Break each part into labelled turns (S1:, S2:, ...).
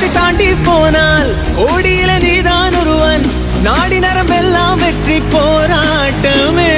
S1: கோடி தாண்டி போனால் கோடியில நீதான் ஒருவன் நாடி நரம்பெல்லாம் வெற்றி போராட்டமே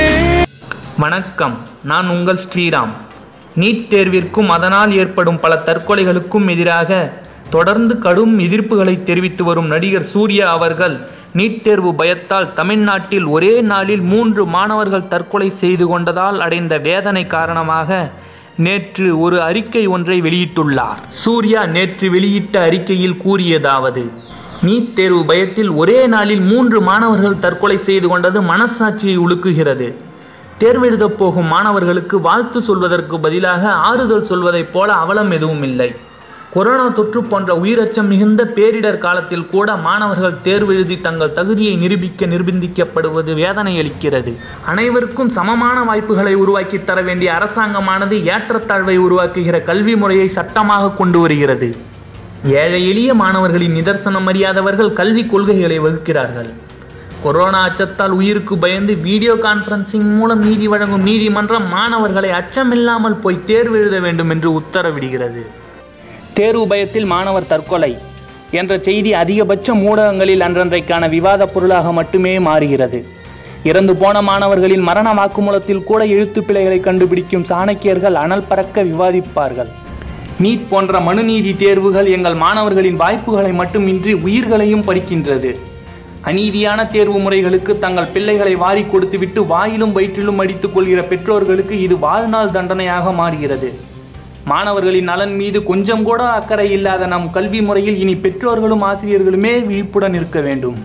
S2: வணக்கம் நான் உங்கள் ஸ்ரீராம் நீட் தேர்விற்கும் அதனால் ஏற்படும் பல தற்கொலைகளுக்கும் எதிராக தொடர்ந்து கடும் எதிர்ப்புகளை தெரிவித்து வரும் நடிகர் சூர்யா அவர்கள் நீட் தேர்வு பயத்தால் தமிழ்நாட்டில் ஒரே நாளில் மூன்று மாணவர்கள் தற்கொலை செய்து கொண்டதால் அடைந்த வேதனை காரணமாக நேற்று ஒரு அறிக்கை ஒன்றை வெளியிட்டுள்ளார் சூர்யா நேற்று வெளியிட்ட அறிக்கையில் கூறியதாவது நீட் தேர்வு பயத்தில் ஒரே நாளில் மூன்று மாணவர்கள் தற்கொலை செய்து கொண்டது மனசாட்சியை உலுக்குகிறது தேர்வெழுதப் போகும் மாணவர்களுக்கு வாழ்த்து சொல்வதற்கு பதிலாக ஆறுதல் சொல்வதைப் போல அவலம் எதுவும் இல்லை கொரோனா தொற்று போன்ற உயிரச்சம் மிகுந்த பேரிடர் காலத்தில் கூட மாணவர்கள் தேர்வு எழுதி தங்கள் தகுதியை நிரூபிக்க நிர்பந்திக்கப்படுவது வேதனை அளிக்கிறது அனைவருக்கும் சமமான வாய்ப்புகளை உருவாக்கி தர வேண்டிய அரசாங்கமானது ஏற்றத்தாழ்வை உருவாக்குகிற கல்வி முறையை சட்டமாக கொண்டு வருகிறது ஏழை எளிய மாணவர்களின் நிதர்சனம் அறியாதவர்கள் கல்வி கொள்கைகளை வகுக்கிறார்கள் கொரோனா அச்சத்தால் உயிருக்கு பயந்து வீடியோ கான்ஃபரன்சிங் மூலம் நீதி வழங்கும் நீதிமன்றம் மாணவர்களை அச்சமில்லாமல் போய் தேர்வு எழுத வேண்டும் என்று உத்தரவிடுகிறது தேர்வு பயத்தில் மாணவர் தற்கொலை என்ற செய்தி அதிகபட்ச ஊடகங்களில் அன்றன்றைக்கான விவாத பொருளாக மட்டுமே மாறுகிறது இறந்து போன மாணவர்களின் மரண வாக்குமூலத்தில் கூட எழுத்துப் பிழைகளை கண்டுபிடிக்கும் சாணக்கியர்கள் அனல் பறக்க விவாதிப்பார்கள் நீட் போன்ற மனுநீதி தேர்வுகள் எங்கள் மாணவர்களின் வாய்ப்புகளை மட்டுமின்றி உயிர்களையும் பறிக்கின்றது அநீதியான தேர்வு முறைகளுக்கு தங்கள் பிள்ளைகளை வாரி கொடுத்துவிட்டு வாயிலும் வயிற்றிலும் அடித்துக் கொள்கிற பெற்றோர்களுக்கு இது வாழ்நாள் தண்டனையாக மாறுகிறது மாணவர்களின் நலன் மீது கொஞ்சம் கூட அக்கறை இல்லாத நம் கல்வி முறையில் இனி பெற்றோர்களும் ஆசிரியர்களுமே விழிப்புடன் இருக்க வேண்டும்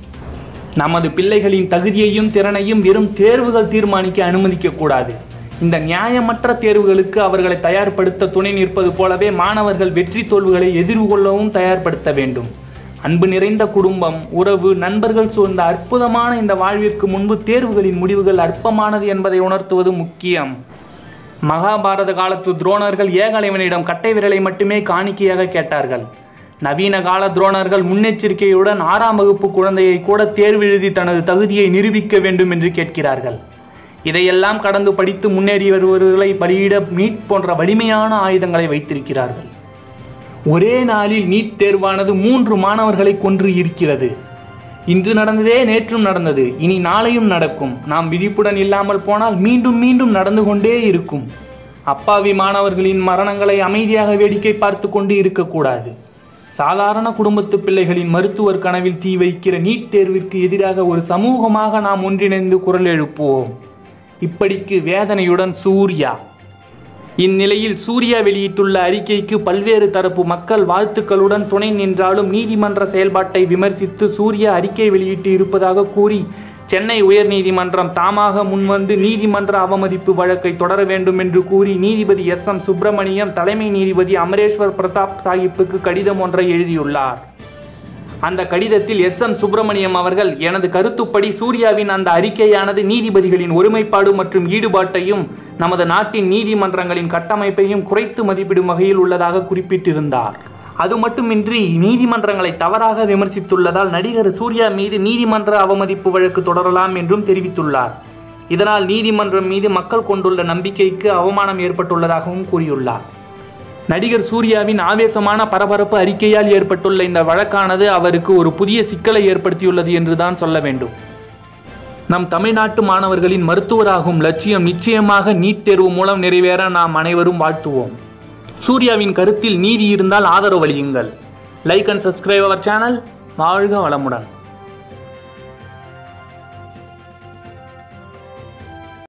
S2: நமது பிள்ளைகளின் தகுதியையும் திறனையும் வெறும் தேர்வுகள் தீர்மானிக்க அனுமதிக்க கூடாது இந்த நியாயமற்ற தேர்வுகளுக்கு அவர்களை தயார்படுத்த துணை நிற்பது போலவே மாணவர்கள் வெற்றி தோல்விகளை எதிர்கொள்ளவும் தயார்படுத்த வேண்டும் அன்பு நிறைந்த குடும்பம் உறவு நண்பர்கள் சூழ்ந்த அற்புதமான இந்த வாழ்விற்கு முன்பு தேர்வுகளின் முடிவுகள் அற்பமானது என்பதை உணர்த்துவது முக்கியம் மகாபாரத காலத்து துரோணர்கள் ஏகலைவனிடம் கட்டை விரலை மட்டுமே காணிக்கையாக கேட்டார்கள் நவீன கால துரோணர்கள் முன்னெச்சரிக்கையுடன் ஆறாம் வகுப்பு குழந்தையை கூட தேர்வு எழுதி தனது தகுதியை நிரூபிக்க வேண்டும் என்று கேட்கிறார்கள் இதையெல்லாம் கடந்து படித்து முன்னேறி வருபவர்களை பலியிட நீட் போன்ற வலிமையான ஆயுதங்களை வைத்திருக்கிறார்கள் ஒரே நாளில் நீட் தேர்வானது மூன்று மாணவர்களை கொன்று இருக்கிறது இன்று நடந்ததே நேற்றும் நடந்தது இனி நாளையும் நடக்கும் நாம் விழிப்புடன் இல்லாமல் போனால் மீண்டும் மீண்டும் நடந்து கொண்டே இருக்கும் அப்பாவி மாணவர்களின் மரணங்களை அமைதியாக வேடிக்கை பார்த்து கொண்டு இருக்கக்கூடாது சாதாரண குடும்பத்து பிள்ளைகளின் மருத்துவர் கனவில் தீ வைக்கிற நீட் தேர்விற்கு எதிராக ஒரு சமூகமாக நாம் ஒன்றிணைந்து குரல் எழுப்புவோம் இப்படிக்கு வேதனையுடன் சூர்யா இந்நிலையில் சூர்யா வெளியிட்டுள்ள அறிக்கைக்கு பல்வேறு தரப்பு மக்கள் வாழ்த்துக்களுடன் துணை நின்றாலும் நீதிமன்ற செயல்பாட்டை விமர்சித்து சூர்யா அறிக்கை வெளியிட்டு இருப்பதாக கூறி சென்னை உயர்நீதிமன்றம் தாமாக முன்வந்து நீதிமன்ற அவமதிப்பு வழக்கை தொடர வேண்டும் என்று கூறி நீதிபதி எஸ் எம் சுப்பிரமணியம் தலைமை நீதிபதி அமரேஸ்வர் பிரதாப் சாஹிப்புக்கு கடிதம் ஒன்றை எழுதியுள்ளார் அந்த கடிதத்தில் எஸ் எம் சுப்பிரமணியம் அவர்கள் எனது கருத்துப்படி சூர்யாவின் அந்த அறிக்கையானது நீதிபதிகளின் ஒருமைப்பாடு மற்றும் ஈடுபாட்டையும் நமது நாட்டின் நீதிமன்றங்களின் கட்டமைப்பையும் குறைத்து மதிப்பிடும் வகையில் உள்ளதாக குறிப்பிட்டிருந்தார் அது மட்டுமின்றி நீதிமன்றங்களை தவறாக விமர்சித்துள்ளதால் நடிகர் சூர்யா மீது நீதிமன்ற அவமதிப்பு வழக்கு தொடரலாம் என்றும் தெரிவித்துள்ளார் இதனால் நீதிமன்றம் மீது மக்கள் கொண்டுள்ள நம்பிக்கைக்கு அவமானம் ஏற்பட்டுள்ளதாகவும் கூறியுள்ளார் நடிகர் சூர்யாவின் ஆவேசமான பரபரப்பு அறிக்கையால் ஏற்பட்டுள்ள இந்த வழக்கானது அவருக்கு ஒரு புதிய சிக்கலை ஏற்படுத்தியுள்ளது என்றுதான் சொல்ல வேண்டும் நம் தமிழ்நாட்டு மாணவர்களின் மருத்துவராகும் லட்சியம் நிச்சயமாக நீட் தேர்வு மூலம் நிறைவேற நாம் அனைவரும் வாழ்த்துவோம் சூர்யாவின் கருத்தில் நீதி இருந்தால் ஆதரவு அளியுங்கள் லைக் அண்ட் சப்ஸ்கிரைப் அவர் சேனல் வாழ்க வளமுடன்